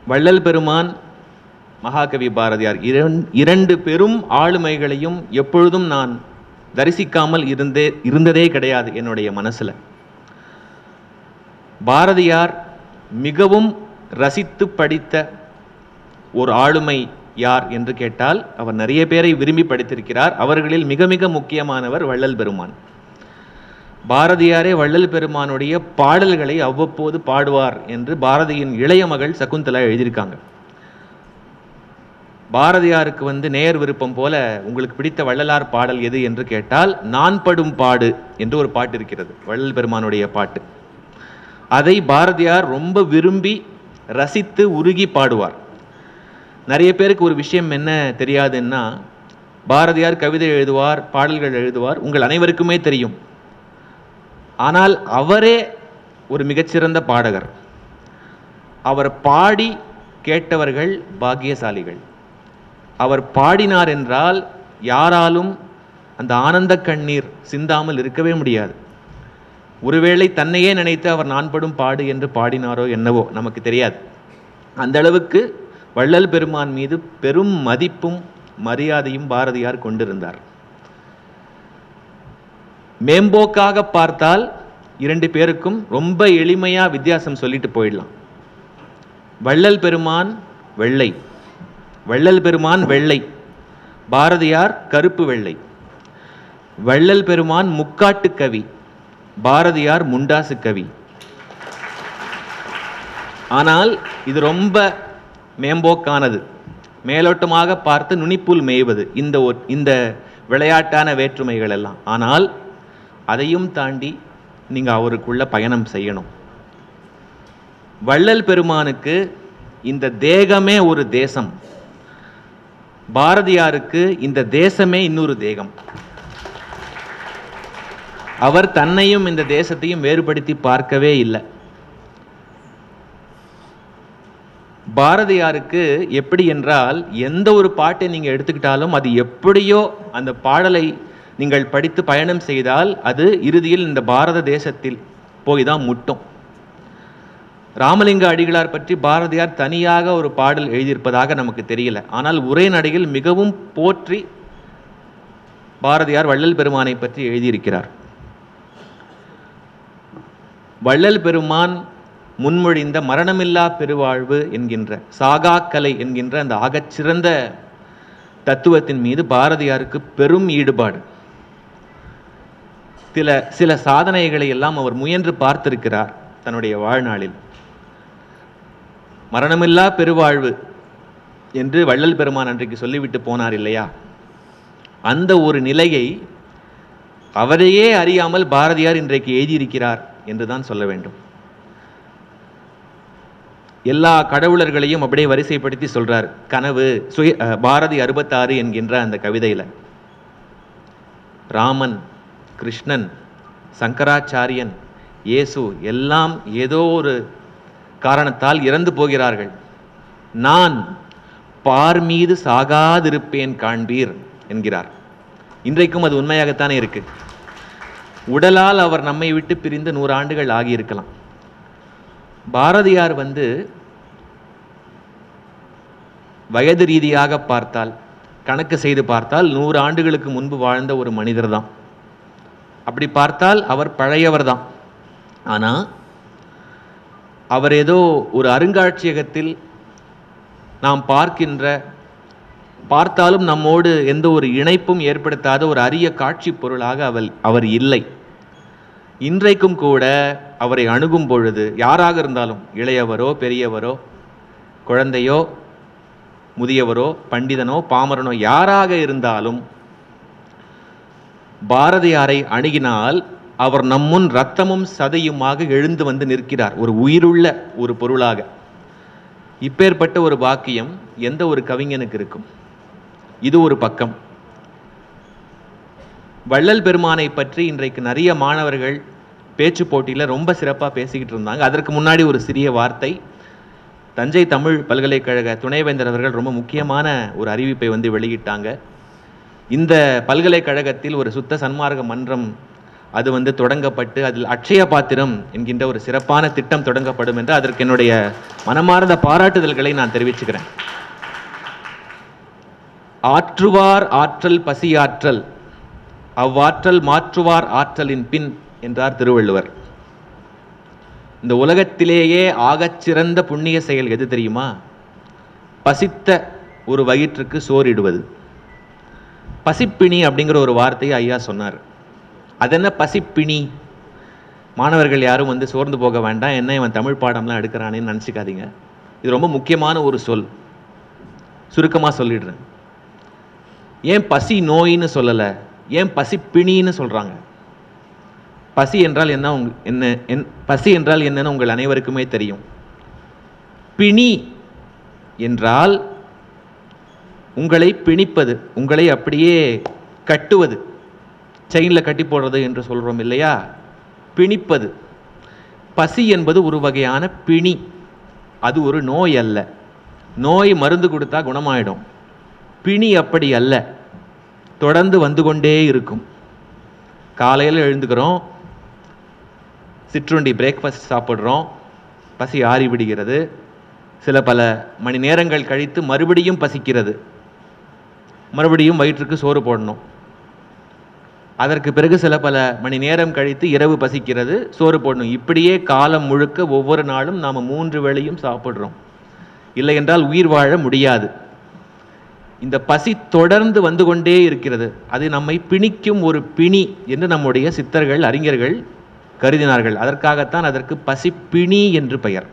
வள்ளல் பெருமான் மகாகவி பாரதியார் இரண்- இரண்டு பெரும் ஆளுமைகளையும் எப்பொழுதும் நான் தரிசிக்காமல் இருந்தே இருந்ததே கிடையாது என்னுடைய மனசுல பாரதியார் மிகவும் ரசித்து படித்த ஒரு ஆளுமை யார் என்று கேட்டால் அவர் நிறைய பேரை விரும்பி படித்திருக்கிறார் அவர்களில் மிக மிக முக்கியமானவர் வள்ளல் பெருமான் பாரதியாரே வள்ளல் பெருமானுடைய பாடல்களை அவ்வப்போது பாடுவார் என்று பாரதியின் இளைய மகள் சகுந்தலா எழுதியிருக்காங்க பாரதியாருக்கு வந்து நேர் விருப்பம் போல உங்களுக்கு பிடித்த வள்ளலார் பாடல் எது என்று கேட்டால் நான் படும் பாடு என்று ஒரு பாட்டு இருக்கிறது வள்ளல் பெருமானுடைய பாட்டு அதை பாரதியார் ரொம்ப விரும்பி ரசித்து உருகி பாடுவார் நிறைய பேருக்கு ஒரு விஷயம் என்ன தெரியாதுன்னா பாரதியார் கவிதை எழுதுவார் பாடல்கள் எழுதுவார் உங்கள் அனைவருக்குமே தெரியும் ஆனால் அவரே ஒரு மிகச்சிறந்த பாடகர் அவர் பாடி கேட்டவர்கள் பாக்கியசாலிகள் அவர் பாடினார் என்றால் யாராலும் அந்த ஆனந்த கண்ணீர் சிந்தாமல் இருக்கவே முடியாது ஒருவேளை தன்னையே நினைத்து அவர் நான் படும் பாடு என்று பாடினாரோ என்னவோ நமக்கு தெரியாது அந்த அளவுக்கு வள்ளல் பெருமான் மீது பெரும் மதிப்பும் மரியாதையும் பாரதியார் கொண்டிருந்தார் மேம்போக்காக பார்த்தால் இரண்டு பேருக்கும் ரொம்ப எளிமையா வித்தியாசம் சொல்லிட்டு போயிடலாம் வள்ளல் பெருமான் வெள்ளை வள்ளல் பெருமான் வெள்ளை பாரதியார் கருப்பு வெள்ளை வள்ளல் பெருமான் முக்காட்டு கவி பாரதியார் முண்டாசு கவி ஆனால் இது ரொம்ப மேம்போக்கானது மேலோட்டமாக பார்த்து நுனிப்புல் மேய்வது இந்த ஒ- இந்த விளையாட்டான வேற்றுமைகள் எல்லாம் ஆனால் அதையும் தாண்டி நீங்க அவருக்குள்ள பயணம் செய்யணும் வள்ளல் பெருமானுக்கு இந்த தேகமே ஒரு தேசம் பாரதியாருக்கு இந்த தேசமே இன்னொரு தேகம் அவர் தன்னையும் இந்த தேசத்தையும் வேறுபடுத்தி பார்க்கவே இல்லை பாரதியாருக்கு எப்படி என்றால் எந்த ஒரு பாட்டை நீங்க எடுத்துக்கிட்டாலும் அது எப்படியோ அந்த பாடலை நீங்கள் படித்து பயணம் செய்தால் அது இறுதியில் இந்த பாரத தேசத்தில் போய் தான் முட்டும் ராமலிங்க அடிகளார் பற்றி பாரதியார் தனியாக ஒரு பாடல் எழுதியிருப்பதாக நமக்கு தெரியல ஆனால் உரைநடையில் மிகவும் போற்றி பாரதியார் வள்ளல் பெருமானை பற்றி எழுதியிருக்கிறார் வள்ளல் பெருமான் முன்மொழிந்த மரணமில்லா பெருவாழ்வு என்கின்ற சாகாக்கலை என்கின்ற அந்த ஆகச்சிறந்த தத்துவத்தின் மீது பாரதியாருக்கு பெரும் ஈடுபாடு சில சில சாதனைகளை எல்லாம் அவர் முயன்று பார்த்திருக்கிறார் தன்னுடைய வாழ்நாளில் மரணமில்லா பெருவாழ்வு என்று வள்ளல் பெருமான் அன்றைக்கு சொல்லிவிட்டு போனார் இல்லையா அந்த ஒரு நிலையை அவரையே அறியாமல் பாரதியார் இன்றைக்கு எழுதியிருக்கிறார் என்றுதான் சொல்ல வேண்டும் எல்லா கடவுளர்களையும் அப்படியே வரிசைப்படுத்தி சொல்றார் கனவு சுய அஹ், பாரதி அறுபத்தாறு என்கின்ற அந்த கவிதையில ராமன் கிருஷ்ணன் சங்கராச்சாரியன் இயேசு எல்லாம் ஏதோ ஒரு காரணத்தால் இறந்து போகிறார்கள் நான் பார் மீது சாகாதிருப்பேன் காண்பீர் என்கிறார் இன்றைக்கும் அது உண்மையாகத்தானே இருக்கு உடலால் அவர் நம்மை விட்டு பிரிந்து நூறு ஆண்டுகள் ஆகியிருக்கலாம் பாரதியார் வந்து வயது ரீதியாக பார்த்தால் கணக்கு செய்து பார்த்தால் நூறு ஆண்டுகளுக்கு முன்பு வாழ்ந்த ஒரு மனிதர் தான் அப்படி பார்த்தால் அவர் பழையவர் தான் ஆனா அவர் ஏதோ ஒரு அருங்காட்சியகத்தில் நாம் பார்க்கின்ற பார்த்தாலும் நம்மோடு எந்த ஒரு இணைப்பும் ஏற்படுத்தாத ஒரு அரிய காட்சி பொருளாக அவர் அவர் இல்லை இன்றைக்கும் கூட அவரை அணுகும் பொழுது யாராக இருந்தாலும் இளையவரோ பெரியவரோ குழந்தையோ முதியவரோ பண்டிதனோ பாமரனோ யாராக இருந்தாலும் பாரதியாரை அணுகினால் அவர் நம்முன் ரத்தமும் சதையுமாக எழுந்து வந்து நிற்கிறார் ஒரு உயிருள்ள ஒரு பொருளாக இப்பேற்பட்ட ஒரு பாக்கியம் எந்த ஒரு கவிஞனுக்கு இருக்கும் இது ஒரு பக்கம் வள்ளல் பெருமானை பற்றி இன்றைக்கு நிறைய மாணவர்கள் பேச்சு போட்டியில் ரொம்ப சிறப்பாக பேசிக்கிட்டு இருந்தாங்க அதற்கு முன்னாடி ஒரு சிறிய வார்த்தை தஞ்சை தமிழ் பல்கலைக்கழக துணைவேந்தர் அவர்கள் ரொம்ப முக்கியமான ஒரு அறிவிப்பை வந்து வெளியிட்டாங்க இந்த பல்கலைக்கழகத்தில் ஒரு சுத்த சன்மார்க்க மன்றம் அது வந்து தொடங்கப்பட்டு அதில் அட்சய பாத்திரம் என்கின்ற ஒரு சிறப்பான திட்டம் தொடங்கப்படும் என்று அதற்கு என்னுடைய மனமார்ந்த பாராட்டுதல்களை நான் தெரிவிச்சுக்கிறேன் ஆற்றுவார் ஆற்றல் பசியாற்றல் அவ்வாற்றல் மாற்றுவார் ஆற்றலின் பின் என்றார் திருவள்ளுவர் இந்த உலகத்திலேயே ஆகச் சிறந்த புண்ணிய செயல் எது தெரியுமா பசித்த ஒரு வயிற்றுக்கு சோறிடுவது பசிப்பிணி அப்படிங்கிற ஒரு வார்த்தையை ஐயா சொன்னார் அதென்ன பசிப்பிணி மாணவர்கள் யாரும் வந்து சோர்ந்து போக வேண்டாம் என்ன இவன் தமிழ் பாடம்லாம் எடுக்கிறானேன்னு நினச்சிக்காதீங்க இது ரொம்ப முக்கியமான ஒரு சொல் சுருக்கமாக சொல்லிடுறேன் ஏன் பசி நோயின்னு சொல்லலை ஏன் பசி பிணின்னு சொல்கிறாங்க பசி என்றால் என்ன உங் என்ன என் பசி என்றால் என்னன்னு உங்கள் அனைவருக்குமே தெரியும் பிணி என்றால் உங்களை பிணிப்பது உங்களை அப்படியே கட்டுவது செயினில் கட்டி போடுறது என்று சொல்கிறோம் இல்லையா பிணிப்பது பசி என்பது ஒரு வகையான பிணி அது ஒரு நோய் அல்ல நோய் மருந்து கொடுத்தா குணமாயிடும் பிணி அப்படி அல்ல தொடர்ந்து வந்து கொண்டே இருக்கும் காலையில் எழுந்துக்கிறோம் சிற்றுண்டி பிரேக்ஃபாஸ்ட் சாப்பிட்றோம் பசி ஆறி விடுகிறது சில பல மணி நேரங்கள் கழித்து மறுபடியும் பசிக்கிறது மறுபடியும் வயிற்றுக்கு சோறு போடணும் அதற்கு பிறகு சில பல மணி நேரம் கழித்து இரவு பசிக்கிறது சோறு போடணும் இப்படியே காலம் முழுக்க ஒவ்வொரு நாளும் நாம் மூன்று வேளையும் சாப்பிட்றோம் இல்லை என்றால் உயிர் வாழ முடியாது இந்த பசி தொடர்ந்து வந்து கொண்டே இருக்கிறது அது நம்மை பிணிக்கும் ஒரு பிணி என்று நம்முடைய சித்தர்கள் அறிஞர்கள் கருதினார்கள் அதற்காகத்தான் அதற்கு பசி பிணி என்று பெயர்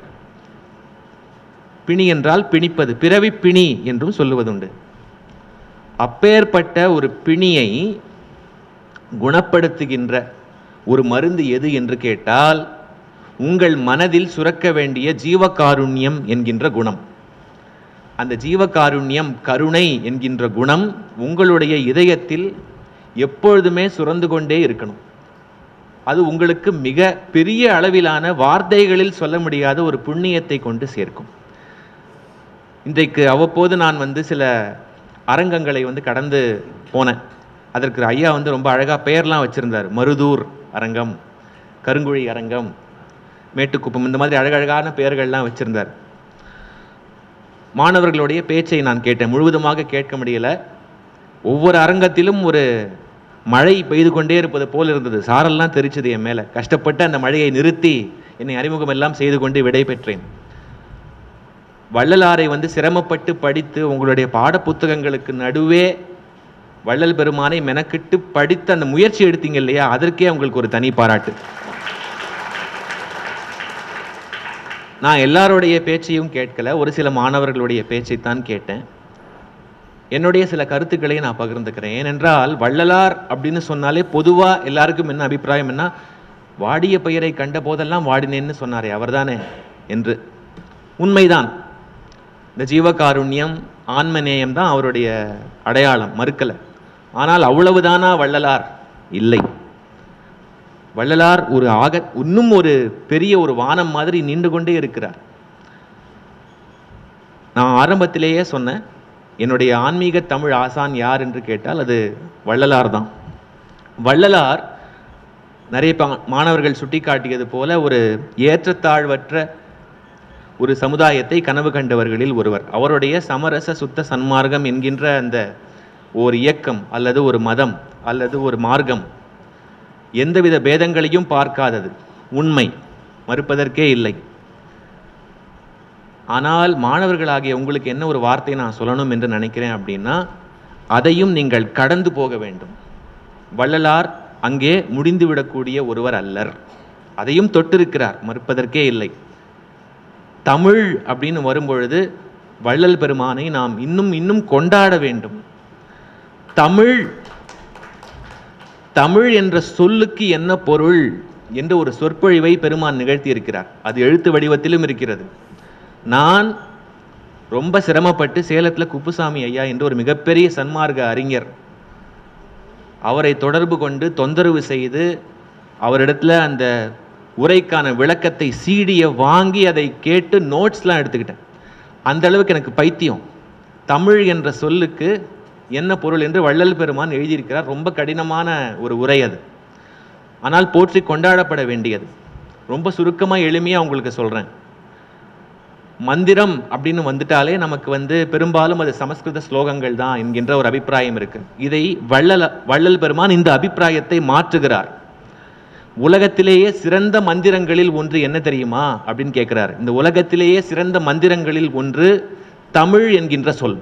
பிணி என்றால் பிணிப்பது பிறவி பிணி என்றும் சொல்லுவதுண்டு அப்பேற்பட்ட ஒரு பிணியை குணப்படுத்துகின்ற ஒரு மருந்து எது என்று கேட்டால் உங்கள் மனதில் சுரக்க வேண்டிய ஜீவகாருண்யம் என்கின்ற குணம் அந்த ஜீவகாருண்யம் கருணை என்கின்ற குணம் உங்களுடைய இதயத்தில் எப்பொழுதுமே சுரந்து கொண்டே இருக்கணும் அது உங்களுக்கு மிக பெரிய அளவிலான வார்த்தைகளில் சொல்ல முடியாத ஒரு புண்ணியத்தை கொண்டு சேர்க்கும் இன்றைக்கு அவ்வப்போது நான் வந்து சில அரங்கங்களை வந்து கடந்து போனேன் அதற்கு ஐயா வந்து ரொம்ப அழகாக பெயர்லாம் வச்சுருந்தார் மருதூர் அரங்கம் கருங்குழி அரங்கம் மேட்டுக்குப்பம் இந்த மாதிரி அழகழகான பெயர்கள்லாம் வச்சுருந்தார் மாணவர்களுடைய பேச்சை நான் கேட்டேன் முழுவதுமாக கேட்க முடியல ஒவ்வொரு அரங்கத்திலும் ஒரு மழை பெய்து கொண்டே இருப்பது போல் இருந்தது சாரெல்லாம் தெரிச்சது என் மேலே கஷ்டப்பட்டு அந்த மழையை நிறுத்தி என்னை அறிமுகம் எல்லாம் செய்து கொண்டு விடை பெற்றேன் வள்ளலாரை வந்து சிரமப்பட்டு படித்து உங்களுடைய பாட புத்தகங்களுக்கு நடுவே வள்ளல் பெருமானை மெனக்கிட்டு படித்து அந்த முயற்சி எடுத்தீங்க இல்லையா அதற்கே உங்களுக்கு ஒரு தனி பாராட்டு நான் எல்லாருடைய பேச்சையும் கேட்கல ஒரு சில மாணவர்களுடைய பேச்சைத்தான் கேட்டேன் என்னுடைய சில கருத்துக்களை நான் பகிர்ந்துக்கிறேன் ஏனென்றால் வள்ளலார் அப்படின்னு சொன்னாலே பொதுவாக எல்லாருக்கும் என்ன அபிப்பிராயம் என்ன வாடிய பெயரை கண்ட போதெல்லாம் வாடினேன்னு சொன்னாரே அவர்தானே என்று உண்மைதான் இந்த ஜீவகாருண்யம் ஆன்மநேயம் தான் அவருடைய அடையாளம் மறுக்கலை ஆனால் அவ்வளவுதானா வள்ளலார் இல்லை வள்ளலார் ஒரு ஆக இன்னும் ஒரு பெரிய ஒரு வானம் மாதிரி நீண்டு கொண்டே இருக்கிறார் நான் ஆரம்பத்திலேயே சொன்னேன் என்னுடைய ஆன்மீக தமிழ் ஆசான் யார் என்று கேட்டால் அது வள்ளலார் தான் வள்ளலார் நிறைய பா- மாணவர்கள் சுட்டிக்காட்டியது போல ஒரு ஏற்றத்தாழ்வற்ற ஒரு சமுதாயத்தை கனவு கண்டவர்களில் ஒருவர் அவருடைய சமரச சுத்த சன்மார்க்கம் என்கின்ற அந்த ஒரு இயக்கம் அல்லது ஒரு மதம் அல்லது ஒரு மார்க்கம் எந்தவித பேதங்களையும் பார்க்காதது உண்மை மறுப்பதற்கே இல்லை ஆனால் மாணவர்களாகிய உங்களுக்கு என்ன ஒரு வார்த்தை நான் சொல்லணும் என்று நினைக்கிறேன் அப்படின்னா அதையும் நீங்கள் கடந்து போக வேண்டும் வள்ளலார் அங்கே முடிந்துவிடக்கூடிய ஒருவர் அல்லர் அதையும் தொட்டிருக்கிறார் மறுப்பதற்கே இல்லை தமிழ் அப்படின்னு வரும்பொழுது வள்ளல் பெருமானை நாம் இன்னும் இன்னும் கொண்டாட வேண்டும் தமிழ் தமிழ் என்ற சொல்லுக்கு என்ன பொருள் என்று ஒரு சொற்பொழிவை பெருமான் நிகழ்த்தி இருக்கிறார் அது எழுத்து வடிவத்திலும் இருக்கிறது நான் ரொம்ப சிரமப்பட்டு சேலத்தில் குப்புசாமி ஐயா என்று ஒரு மிகப்பெரிய சன்மார்க்க அறிஞர் அவரை தொடர்பு கொண்டு தொந்தரவு செய்து அவரிடத்துல அந்த உரைக்கான விளக்கத்தை சீடியை வாங்கி அதை கேட்டு நோட்ஸ்லாம் எடுத்துக்கிட்டேன் அந்த அளவுக்கு எனக்கு பைத்தியம் தமிழ் என்ற சொல்லுக்கு என்ன பொருள் என்று வள்ளல் பெருமான் எழுதியிருக்கிறார் ரொம்ப கடினமான ஒரு உரை அது ஆனால் போற்றி கொண்டாடப்பட வேண்டியது ரொம்ப சுருக்கமாக எளிமையாக உங்களுக்கு சொல்கிறேன் மந்திரம் அப்படின்னு வந்துட்டாலே நமக்கு வந்து பெரும்பாலும் அது சமஸ்கிருத ஸ்லோகங்கள் தான் என்கின்ற ஒரு அபிப்பிராயம் இருக்கு இதை வள்ளல வள்ளல் பெருமான் இந்த அபிப்பிராயத்தை மாற்றுகிறார் உலகத்திலேயே சிறந்த மந்திரங்களில் ஒன்று என்ன தெரியுமா அப்படின்னு கேட்கிறார் இந்த உலகத்திலேயே சிறந்த மந்திரங்களில் ஒன்று தமிழ் என்கின்ற சொல்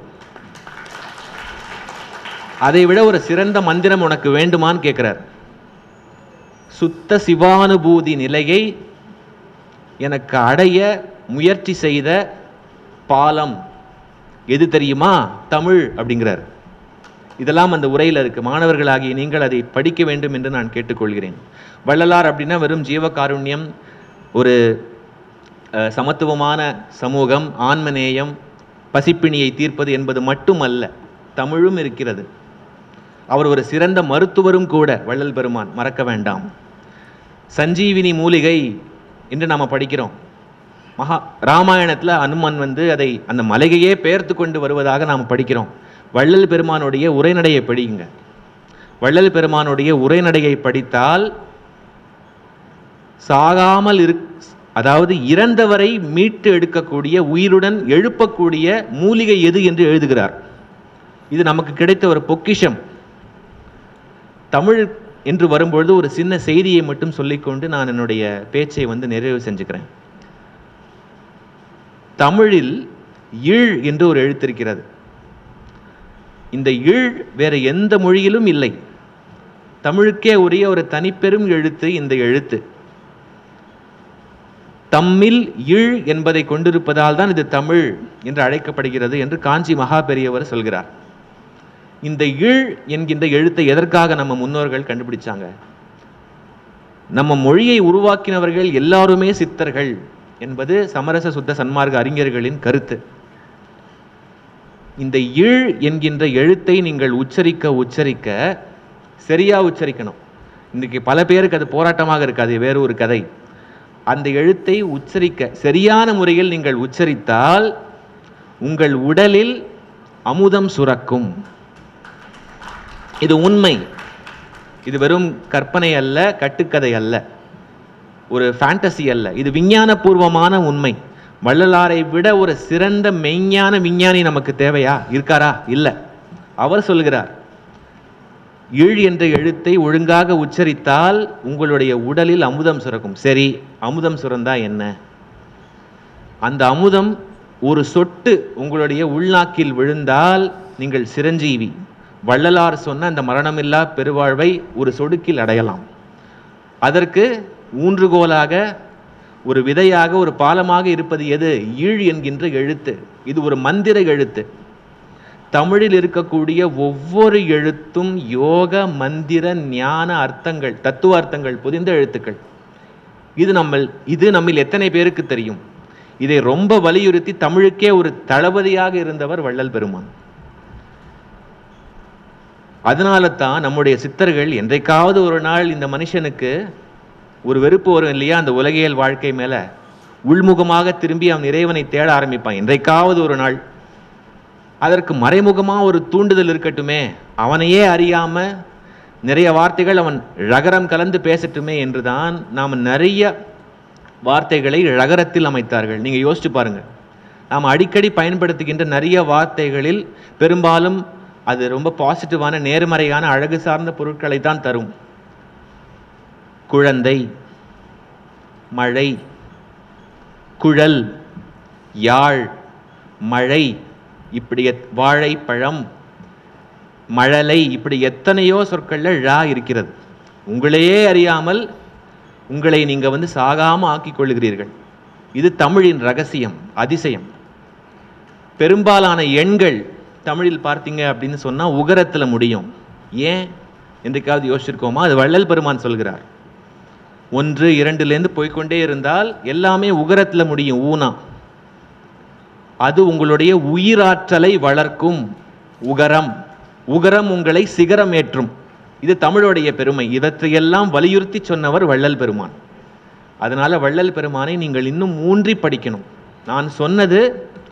அதை விட ஒரு சிறந்த மந்திரம் உனக்கு வேண்டுமான்னு கேட்கிறார் சுத்த சிவானுபூதி நிலையை எனக்கு அடைய முயற்சி செய்த பாலம் எது தெரியுமா தமிழ் அப்படிங்கிறார் இதெல்லாம் அந்த உரையில் இருக்கு மாணவர்களாகிய நீங்கள் அதை படிக்க வேண்டும் என்று நான் கேட்டுக்கொள்கிறேன் வள்ளலார் அப்படின்னா வெறும் ஜீவகாருண்யம் ஒரு அஹ், சமத்துவமான சமூகம் ஆன்மநேயம் பசிப்பிணியை தீர்ப்பது என்பது மட்டுமல்ல தமிழும் இருக்கிறது அவர் ஒரு சிறந்த மருத்துவரும் கூட வள்ளல் பெருமான் மறக்க வேண்டாம் சஞ்சீவினி மூலிகை என்று நாம் படிக்கிறோம் மகா ராமாயணத்தில் அனுமன் வந்து அதை அந்த மலைகையே பெயர்த்து கொண்டு வருவதாக நாம் படிக்கிறோம் வள்ளல் பெருமானுடைய உரைநடையை படியுங்க வள்ளல் பெருமானுடைய உரைநடையை படித்தால் சாகாமல் இரு அதாவது இறந்தவரை மீட்டு எடுக்கக்கூடிய உயிருடன் எழுப்பக்கூடிய மூலிகை எது என்று எழுதுகிறார் இது நமக்கு கிடைத்த ஒரு பொக்கிஷம் தமிழ் என்று வரும்பொழுது ஒரு சின்ன செய்தியை மட்டும் சொல்லிக்கொண்டு நான் என்னுடைய பேச்சை வந்து நிறைவு செஞ்சுக்கிறேன் தமிழில் இழ் என்று ஒரு எழுத்திருக்கிறது இந்த இழ் வேற எந்த மொழியிலும் இல்லை தமிழுக்கே உரிய ஒரு தனிப்பெரும் எழுத்து இந்த எழுத்து தம்மில் இழ் என்பதை கொண்டிருப்பதால் தான் இது தமிழ் என்று அழைக்கப்படுகிறது என்று காஞ்சி மகா பெரியவர் சொல்கிறார் இந்த இழ் என்கின்ற எழுத்தை எதற்காக நம்ம முன்னோர்கள் கண்டுபிடிச்சாங்க நம்ம மொழியை உருவாக்கினவர்கள் எல்லாருமே சித்தர்கள் என்பது சமரச சுத்த சன்மார்க்க அறிஞர்களின் கருத்து இந்த இழ் என்கின்ற எழுத்தை நீங்கள் உச்சரிக்க உச்சரிக்க சரியா உச்சரிக்கணும் இன்னைக்கு பல பேருக்கு அது போராட்டமாக இருக்காது வேறு ஒரு கதை அந்த எழுத்தை உச்சரிக்க சரியான முறையில் நீங்கள் உச்சரித்தால் உங்கள் உடலில் அமுதம் சுரக்கும் இது உண்மை இது வெறும் கற்பனை அல்ல கட்டுக்கதை அல்ல ஒரு ஃபேண்டசி அல்ல இது விஞ்ஞானபூர்வமான உண்மை வள்ளலாரை விட ஒரு சிறந்த மெய்ஞான விஞ்ஞானி நமக்கு தேவையா இருக்காரா இல்லை அவர் சொல்கிறார் இழ் என்ற எழுத்தை ஒழுங்காக உச்சரித்தால் உங்களுடைய உடலில் அமுதம் சுரக்கும் சரி அமுதம் சுரந்தா என்ன அந்த அமுதம் ஒரு சொட்டு உங்களுடைய உள்நாக்கில் விழுந்தால் நீங்கள் சிரஞ்சீவி வள்ளலார் சொன்ன அந்த மரணமில்லா பெருவாழ்வை ஒரு சொடுக்கில் அடையலாம் அதற்கு ஊன்றுகோலாக ஒரு விதையாக ஒரு பாலமாக இருப்பது எது ஈழ் என்கின்ற எழுத்து இது ஒரு மந்திர எழுத்து தமிழில் இருக்கக்கூடிய ஒவ்வொரு எழுத்தும் யோக மந்திர ஞான அர்த்தங்கள் தத்துவ அர்த்தங்கள் புதிந்த எழுத்துக்கள் இது நம்ம இது நம்மில் எத்தனை பேருக்கு தெரியும் இதை ரொம்ப வலியுறுத்தி தமிழுக்கே ஒரு தளபதியாக இருந்தவர் வள்ளல் பெருமான் அதனால தான் நம்முடைய சித்தர்கள் என்றைக்காவது ஒரு நாள் இந்த மனுஷனுக்கு ஒரு வெறுப்பு வரும் இல்லையா அந்த உலகியல் வாழ்க்கை மேல உள்முகமாக திரும்பி அவன் இறைவனை தேட ஆரம்பிப்பான் என்றைக்காவது ஒரு நாள் அதற்கு மறைமுகமா ஒரு தூண்டுதல் இருக்கட்டுமே அவனையே அறியாம நிறைய வார்த்தைகள் அவன் ரகரம் கலந்து பேசட்டுமே என்றுதான் நாம் நிறைய வார்த்தைகளை ரகரத்தில் அமைத்தார்கள் நீங்க யோசிச்சு பாருங்க நாம் அடிக்கடி பயன்படுத்துகின்ற நிறைய வார்த்தைகளில் பெரும்பாலும் அது ரொம்ப பாசிட்டிவான நேர்மறையான அழகு சார்ந்த பொருட்களை தான் தரும் குழந்தை மழை குழல் யாழ் மழை இப்படி எத்- வாழைப்பழம் மழலை இப்படி எத்தனையோ சொற்கள்ல ழா இருக்கிறது உங்களையே அறியாமல் உங்களை நீங்க வந்து சாகாம ஆக்கிக் கொள்ளுகிறீர்கள் இது தமிழின் ரகசியம் அதிசயம் பெரும்பாலான எண்கள் தமிழில் பார்த்தீங்க அப்படின்னு சொன்னா உகரத்துல முடியும் ஏன் என்றைக்காவது யோசிச்சிருக்கோமா அது வள்ளல் பெருமான் சொல்கிறார் ஒன்று இரண்டுலேருந்து போய்க்கொண்டே இருந்தால் எல்லாமே உகரத்துல முடியும் ஊனா அது உங்களுடைய உயிராற்றலை வளர்க்கும் உகரம் உகரம் உங்களை சிகரம் ஏற்றும் இது தமிழுடைய பெருமை இவற்றையெல்லாம் வலியுறுத்தி சொன்னவர் வள்ளல் பெருமான் அதனால வள்ளல் பெருமானை நீங்கள் இன்னும் ஊன்றி படிக்கணும் நான் சொன்னது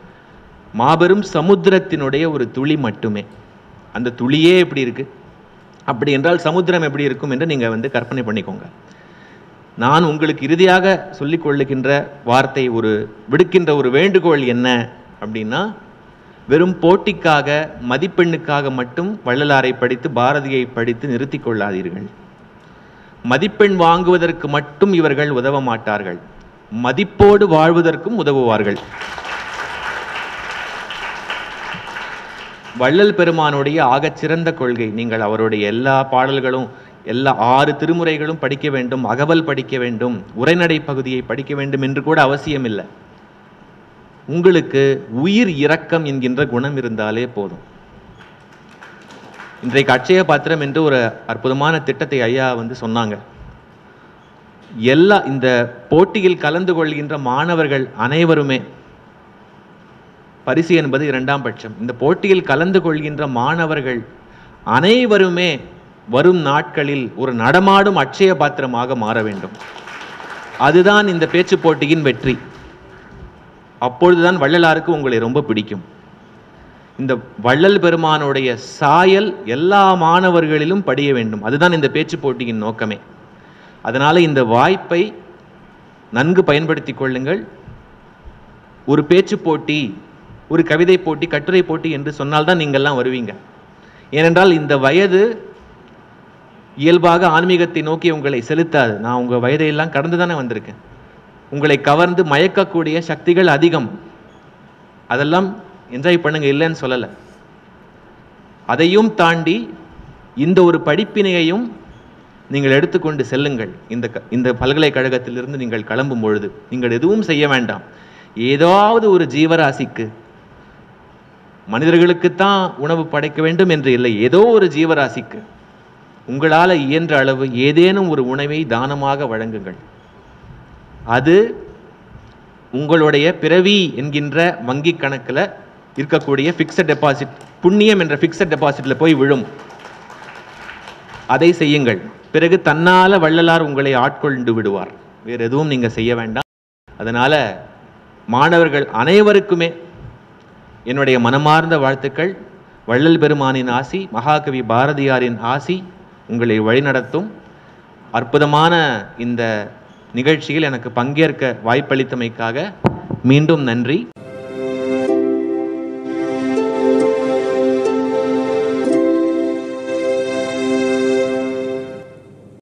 மாபெரும் சமுத்திரத்தினுடைய ஒரு துளி மட்டுமே அந்த துளியே எப்படி இருக்கு அப்படி என்றால் சமுத்திரம் எப்படி இருக்கும் என்று நீங்கள் வந்து கற்பனை பண்ணிக்கோங்க நான் உங்களுக்கு இறுதியாக சொல்லிக் கொள்ளுகின்ற வார்த்தை ஒரு விடுக்கின்ற ஒரு வேண்டுகோள் என்ன அப்படின்னா வெறும் போட்டிக்காக மதிப்பெண்ணுக்காக மட்டும் வள்ளலாரை படித்து பாரதியை படித்து நிறுத்திக் கொள்ளாதீர்கள் மதிப்பெண் வாங்குவதற்கு மட்டும் இவர்கள் உதவ மாட்டார்கள் மதிப்போடு வாழ்வதற்கும் உதவுவார்கள் வள்ளல் பெருமானுடைய ஆகச்சிறந்த கொள்கை நீங்கள் அவருடைய எல்லா பாடல்களும் எல்லா ஆறு திருமுறைகளும் படிக்க வேண்டும் அகவல் படிக்க வேண்டும் உரைநடை பகுதியை படிக்க வேண்டும் என்று கூட அவசியம் இல்லை உங்களுக்கு உயிர் இரக்கம் என்கின்ற குணம் இருந்தாலே போதும் இன்றைக்கு அட்சய பாத்திரம் என்று ஒரு அற்புதமான திட்டத்தை ஐயா வந்து சொன்னாங்க எல்லா இந்த போட்டியில் கலந்து கொள்கின்ற மாணவர்கள் அனைவருமே பரிசு என்பது இரண்டாம் பட்சம் இந்த போட்டியில் கலந்து கொள்கின்ற மாணவர்கள் அனைவருமே வரும் நாட்களில் ஒரு நடமாடும் அட்சய பாத்திரமாக மாற வேண்டும் அதுதான் இந்த பேச்சு போட்டியின் வெற்றி அப்பொழுதுதான் வள்ளலாருக்கு உங்களை ரொம்ப பிடிக்கும் இந்த வள்ளல் பெருமானுடைய சாயல் எல்லா மாணவர்களிலும் படிய வேண்டும் அதுதான் இந்த பேச்சு போட்டியின் நோக்கமே அதனால இந்த வாய்ப்பை நன்கு பயன்படுத்திக் கொள்ளுங்கள் ஒரு பேச்சு போட்டி ஒரு கவிதை போட்டி கட்டுரை போட்டி என்று சொன்னால்தான் நீங்கள்லாம் வருவீங்க ஏனென்றால் இந்த வயது இயல்பாக ஆன்மீகத்தை நோக்கி உங்களை செலுத்தாது நான் உங்கள் வயதையெல்லாம் கடந்து தானே வந்திருக்கேன் உங்களை கவர்ந்து மயக்கக்கூடிய சக்திகள் அதிகம் அதெல்லாம் என்ஜாய் பண்ணுங்க இல்லைன்னு சொல்லலை அதையும் தாண்டி இந்த ஒரு படிப்பினையையும் நீங்கள் எடுத்துக்கொண்டு செல்லுங்கள் இந்த க- இந்த பல்கலைக்கழகத்திலிருந்து நீங்கள் கிளம்பும் பொழுது நீங்கள் எதுவும் செய்ய வேண்டாம் ஏதாவது ஒரு ஜீவராசிக்கு மனிதர்களுக்குத்தான் உணவு படைக்க வேண்டும் என்று இல்லை ஏதோ ஒரு ஜீவராசிக்கு உங்களால் இயன்ற அளவு ஏதேனும் ஒரு உணவை தானமாக வழங்குங்கள் அது உங்களுடைய பிறவி என்கின்ற வங்கி கணக்கில் இருக்கக்கூடிய ஃபிக்ஸட் டெபாசிட் புண்ணியம் என்ற ஃபிக்ஸட் டெபாசிட்ல போய் விழும் அதை செய்யுங்கள் பிறகு தன்னால வள்ளலார் உங்களை ஆட்கொண்டு விடுவார் வேறு எதுவும் நீங்க செய்ய வேண்டாம் அதனால மாணவர்கள் அனைவருக்குமே என்னுடைய மனமார்ந்த வாழ்த்துக்கள் வள்ளல் பெருமானின் ஆசி மகாகவி பாரதியாரின் ஆசி உங்களை வழிநடத்தும் அற்புதமான இந்த நிகழ்ச்சியில் எனக்கு பங்கேற்க வாய்ப்பளித்தமைக்காக மீண்டும் நன்றி